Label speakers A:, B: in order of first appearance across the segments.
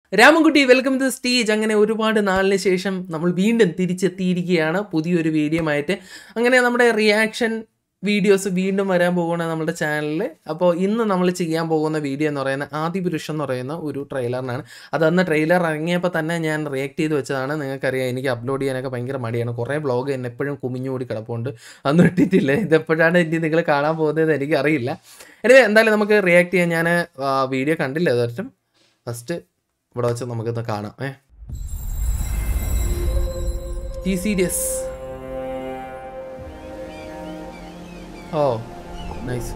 A: Ramankutty welcome two stage അങ്ങനെ ഒരുപാട് നാളിന് ശേഷം നമ്മൾ വീണ്ടും തിരിച്ചെത്തിയിരിക്കുകയാണ് പുതിയൊരു വീഡിയോ ആയിട്ട് അങ്ങനെ നമ്മുടെ റിയാക്ഷൻ വീഡിയോസ് വീണ്ടും വരാൻ പോകുന്ന നമ്മുടെ ചാനലിൽ അപ്പോൾ ഇന്ന് നമ്മൾ ചെയ്യാൻ പോകുന്ന വീഡിയോ എന്ന് പറയുന്ന ആദിപുരുഷൻ എന്ന് പറയുന്ന ഒരു ട്രെയിലറിനാണ് അത് അന്ന് ട്രെയിലർ ഇറങ്ങിയപ്പോൾ തന്നെ ഞാൻ റിയാക്ട് ചെയ്ത് വെച്ചതാണ് നിങ്ങൾക്കറിയാം എനിക്ക് അപ്ലോഡ് ചെയ്യാനൊക്കെ ഭയങ്കര മടിയാണ് കുറേ ബ്ലോഗ് എന്നെ എപ്പോഴും കുമിഞ്ഞുകൂടി കിടപ്പുണ്ട് അതൊന്നും ഇട്ടിട്ടില്ല ഇതെപ്പോഴാണ് ഇനി നിങ്ങൾ കാണാൻ പോകുന്നത് എനിക്കറിയില്ല എനിവേ എന്തായാലും നമുക്ക് റിയാക്ട് ചെയ്യാൻ ഞാൻ വീഡിയോ കണ്ടില്ല ഇതൊട്ടും ഫസ്റ്റ് ഇവിടെ വെച്ച് നമുക്കിന്ന് കാണാം ഏ ടി സീരിയസ് ഓ നൈസ്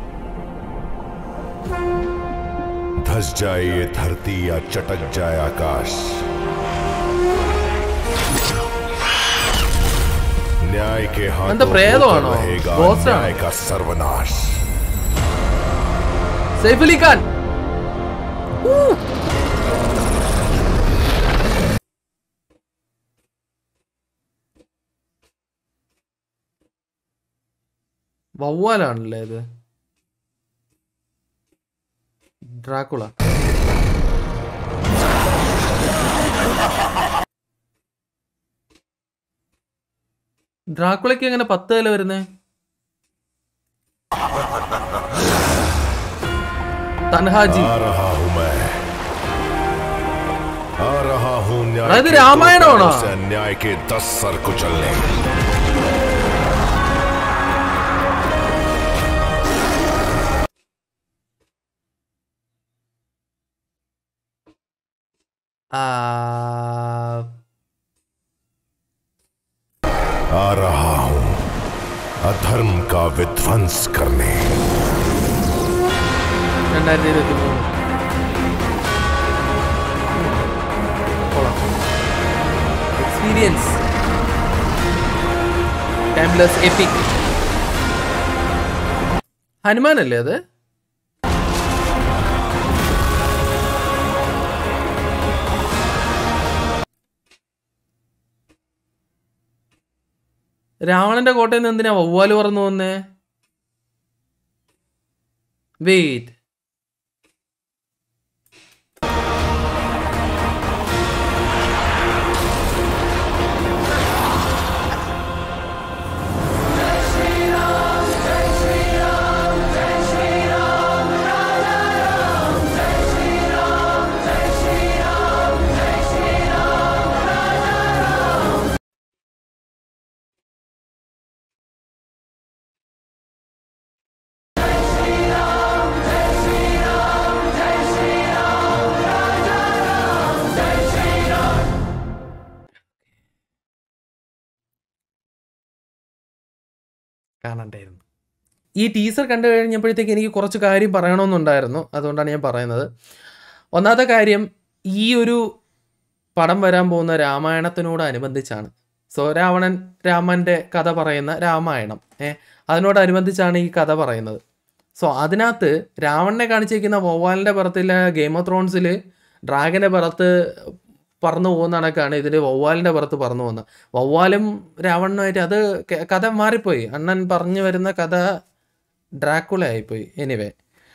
B: धस जाए ये धरती या चटक जाए आकाश न्याय के हाथों
A: अंत പ്രേതമാണോ?
B: होकर रहेगा
A: Ghost ആണോ?
B: न्याय का सर्वनाश
A: സൈഫ് അലി ഖാൻ ഊ. വവ്വാലാണല്ലേ ഇത് ഡ്രാക്കുള ഡ്രാക്കുളയ്ക്ക് എങ്ങനെ പത്ത് വില വരുന്നേ തൻഹാജി
B: आ रहा हूं मैं आ रहा हूं न्याय
A: अरे,
B: के
A: रामायण
B: दो
A: होना।
B: पैरों से अन्याय के दस सर कुचलने
A: ആ
B: आ रहा हूं अधर्म का विध्वंस करने
A: രണ്ടായിരത്തി ഇരുപത്തി മൂന്ന് എക്സ്പീരിയൻസ് ടൈംലെസ് എപ്പിക് ഹനുമാനല്ലേ അത് രാവണന്റെ കോട്ടയിൽ നിന്ന് എന്തിനാ വവ്വാല് പറന്നു വന്നേ വെയിറ്റ് കാണണ്ടായിരുന്നു ഈ ടീസർ കണ്ടു കഴിഞ്ഞപ്പോഴത്തേക്ക് എനിക്ക് കുറച്ച് കാര്യം പറയണമെന്നുണ്ടായിരുന്നു അതുകൊണ്ടാണ് ഞാൻ പറയുന്നത് ഒന്നാമത്തെ കാര്യം ഈ ഒരു പടം വരാൻ പോകുന്ന രാമായണത്തിനോടനുബന്ധിച്ചാണ് സോ രാവണൻ രാമൻ്റെ കഥ പറയുന്ന രാമായണം ഏ അതിനോടനുബന്ധിച്ചാണ് ഈ കഥ പറയുന്നത് സോ അതിനകത്ത് രാവണനെ കാണിച്ചിരിക്കുന്ന വവ്വാലിൻ്റെ പുറത്തിലെ ഗെയിം ഓഫ് ത്രോൺസിൽ ഡ്രാഗൻ്റെ പുറത്ത് പറന്നു പോകുന്ന കണക്കാണ് ഇതിൽ വവ്വാലിൻ്റെ പുറത്ത് പറന്നു പോകുന്നത് വവ്വാലും രാവണനുമായിട്ട് അത് ക- കഥ മാറിപ്പോയി അണ്ണൻ പറഞ്ഞു വരുന്ന കഥ ഡ്രാക്കുള ആയിപ്പോയി എനിവേ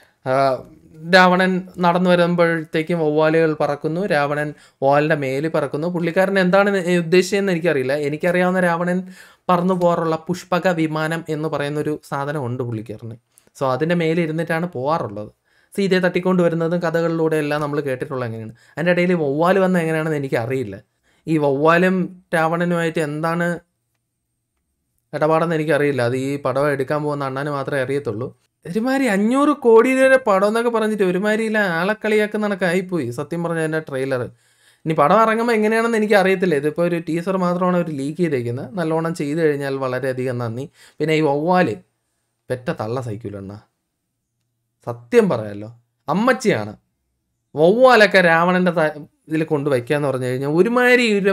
A: രാവണൻ നടന്നു വരുമ്പോഴത്തേക്കും വവ്വാലുകൾ പറക്കുന്നു രാവണൻ വവ്വാലിൻ്റെ മേലിൽ പറക്കുന്നു പുള്ളിക്കാരൻ എന്താണ് ഉദ്ദേശിച്ചതെന്ന് എനിക്കറിയില്ല എനിക്കറിയാവുന്ന രാവണൻ പറന്നു പോകാറുള്ള പുഷ്പക വിമാനം എന്ന് പറയുന്നൊരു സാധനമുണ്ട് പുള്ളിക്കാരന് സോ അതിൻ്റെ മേലിൽ ഇരുന്നിട്ടാണ് പോകാറുള്ളത് സീതയെ തട്ടിക്കൊണ്ട് വരുന്നതും കഥകളിലൂടെ എല്ലാം നമ്മൾ കേട്ടിട്ടുള്ള എങ്ങനെയാണ് അതിൻ്റെ ഇടയിൽ വവ്വാല് വന്ന എങ്ങനെയാണെന്ന് എനിക്കറിയില്ല ഈ വവ്വാലും രാവണനുമായിട്ട് എന്താണ് ഇടപാടെന്ന് എനിക്കറിയില്ല അത് ഈ പടം എടുക്കാൻ പോകുന്ന അണ്ണന് മാത്രമേ അറിയത്തുള്ളൂ ഒരുമാതിരി അഞ്ഞൂറ് കോടി രൂപയുടെ പടം എന്നൊക്കെ പറഞ്ഞിട്ട് ഒരുമാതിരിയില്ല ആളെ കളിയാക്കുന്ന കണക്കായിപ്പോയി സത്യം പറഞ്ഞ എൻ്റെ ട്രെയിലർ ഇനി പടം ഇറങ്ങുമ്പോൾ എങ്ങനെയാണെന്ന് എനിക്ക് അറിയത്തില്ല ഇതിപ്പോൾ ഒരു ടീസർ മാത്രമാണ് അവർ ലീക്ക് ചെയ്തേക്കുന്നത് നല്ലോണം ചെയ്തു കഴിഞ്ഞാൽ വളരെയധികം നന്ദി പിന്നെ ഈ വവ്വാല് പെറ്റ തള്ള സഹിക്കൂല അണ്ണ സത്യം പറയാലോ അമ്മച്ചിയാണ് വവ്വാലൊക്കെ രാവണൻ്റെ ഇതിൽ കൊണ്ട് വയ്ക്കാന്ന് പറഞ്ഞു കഴിഞ്ഞാൽ ഒരുമാതിരി ഒരു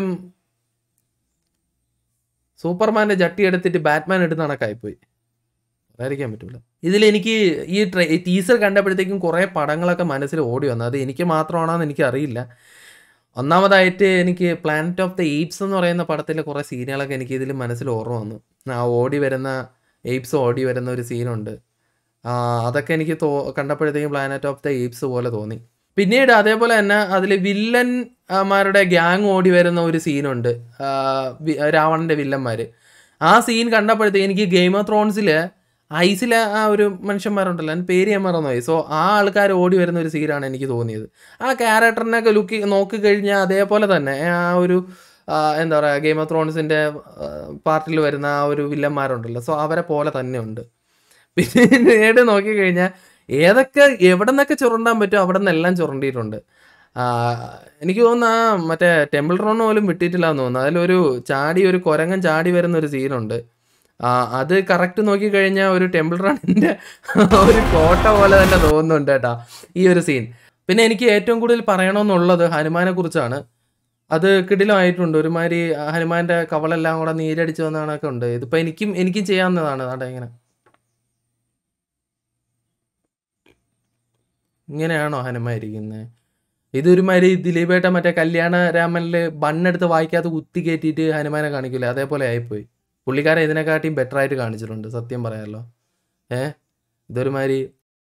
A: സൂപ്പർമാൻ്റെ ജട്ടി എടുത്തിട്ട് ബാറ്റ്മാൻ എടുത്ത് കണക്കായിപ്പോയി പറയാതിരിക്കാൻ പറ്റൂല ഇതിൽ എനിക്ക് ഈ ട്രെ ടീസർ കണ്ടപ്പോഴത്തേക്കും കുറേ പടങ്ങളൊക്കെ മനസ്സിൽ ഓടി വന്നു അത് എനിക്ക് മാത്രമാണെന്ന് എനിക്ക് അറിയില്ല ഒന്നാമതായിട്ട് എനിക്ക് പ്ലാനറ്റ് ഓഫ് ദ എയ്പ്സ് എന്ന് പറയുന്ന പടത്തിലെ കുറേ സീനുകളൊക്കെ എനിക്ക് ഇതിൽ മനസ്സിൽ ഓർമ്മ വന്നു ആ ഓടി വരുന്ന എയ്പ്സ് ഓടി വരുന്ന ഒരു സീനുണ്ട് ആ, അതൊക്കെ എനിക്ക് തോ കണ്ടപ്പോഴത്തേക്കും പ്ലാനറ്റ് ഓഫ് ദ എയ്പ്സ് പോലെ തോന്നി പിന്നീട് അതേപോലെ തന്നെ അതിൽ വില്ലന്മാരുടെ ഗ്യാങ് ഓടി വരുന്ന ഒരു സീനുണ്ട് ആ, വി- രാവണന്റെ വില്ലന്മാർ ആ സീൻ കണ്ടപ്പോഴത്തേക്ക് എനിക്ക് ഗെയിം ഓഫ് ത്രോൺസിൽ ഐസിലെ ആ ഒരു മനുഷ്യന്മാരുണ്ടല്ലോ അതിന് പേര് ഞാൻ മറന്നുപോയി സോ ആ ആൾക്കാർ ഓടി വരുന്ന ഒരു സീനാണ് എനിക്ക് തോന്നിയത് ആ ക്യാരക്ടറിനൊക്കെ ലുക്ക് നോക്കി കഴിഞ്ഞാൽ അതേപോലെ തന്നെ ആ ഒരു ആ, എന്താ പറയുക ഗെയിം ഓഫ് ത്രോൺസിൻ്റെ പാർട്ടിൽ വരുന്ന ആ ഒരു വില്ലന്മാരുണ്ടല്ലോ സോ അവരെ പോലെ തന്നെ ഉണ്ട് പിന്നീട് നോക്കിക്കഴിഞ്ഞാൽ ഏതൊക്കെ എവിടെ നിന്നൊക്കെ ചുരണ്ടാൻ പറ്റും അവിടെ നിന്നെല്ലാം ചുരണ്ടിയിട്ടുണ്ട് ആ, എനിക്ക് തോന്നുന്നു ആ മറ്റേ ടെമ്പിൾ റൺ പോലും വിട്ടിട്ടില്ല എന്ന് തോന്നുന്നു അതിലൊരു ചാടി ഒരു കുരങ്ങൻ ചാടി വരുന്ന ഒരു സീനുണ്ട് ആ, അത് കറക്റ്റ് നോക്കിക്കഴിഞ്ഞാൽ ഒരു ടെമ്പിൾ റണ്ണിൻ്റെ ഒരു കോട്ട പോലെ തന്നെ തോന്നുന്നുണ്ട് കേട്ടാ ഈ ഒരു സീൻ പിന്നെ എനിക്ക് ഏറ്റവും കൂടുതൽ പറയണമെന്നുള്ളത് ഹനുമാനെ കുറിച്ചാണ് അത് കിടിലമായിട്ടുണ്ട് ഒരുമാതിരി ഹനുമാന്റെ കവളെല്ലാം കൂടെ നീരടിച്ച് വന്ന കണക്കെ ഉണ്ട് ഇതിപ്പോ എനിക്കും എനിക്കും ചെയ്യാവുന്നതാണ് അതെ ഇങ്ങനെ ഇങ്ങനെയാണോ ഹനുമാൻ ഇരിക്കുന്നത് ഇതൊരുമാതിരി ദിലീപേട്ട മറ്റേ കല്യാണ രാമനില് ബണ്ണെടുത്ത് വായിക്കാത്ത കുത്തി കയറ്റിയിട്ട് ഹനുമാനെ കാണിക്കില്ല അതേപോലെ ആയിപ്പോയി പുള്ളിക്കാരൻ ഇതിനെക്കാട്ടിയും ബെറ്റർ ആയിട്ട് കാണിച്ചിട്ടുണ്ട് സത്യം പറയാമല്ലോ ഏ ഇതൊരുമാതിരി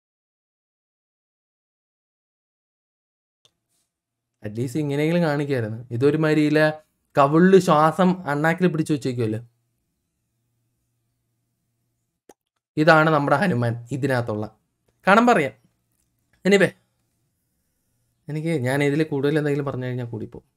A: അറ്റ്ലീസ്റ്റ് ഇങ്ങനെയെങ്കിലും കാണിക്കായിരുന്നു ഇതൊരുമാതിരി ഇല്ല കവിളില് ശ്വാസം അണ്ണാക്കിൽ പിടിച്ചു വെച്ചേക്കുമല്ലോ ഇതാണ് നമ്മുടെ ഹനുമാൻ ഇതിനകത്തുള്ള കാണാൻ പറയാം എനിവേ എനിക്ക് ഞാൻ ഇതിൽ കൂടുതൽ എന്തെങ്കിലും പറഞ്ഞു കഴിഞ്ഞാൽ കൂടിപ്പോവും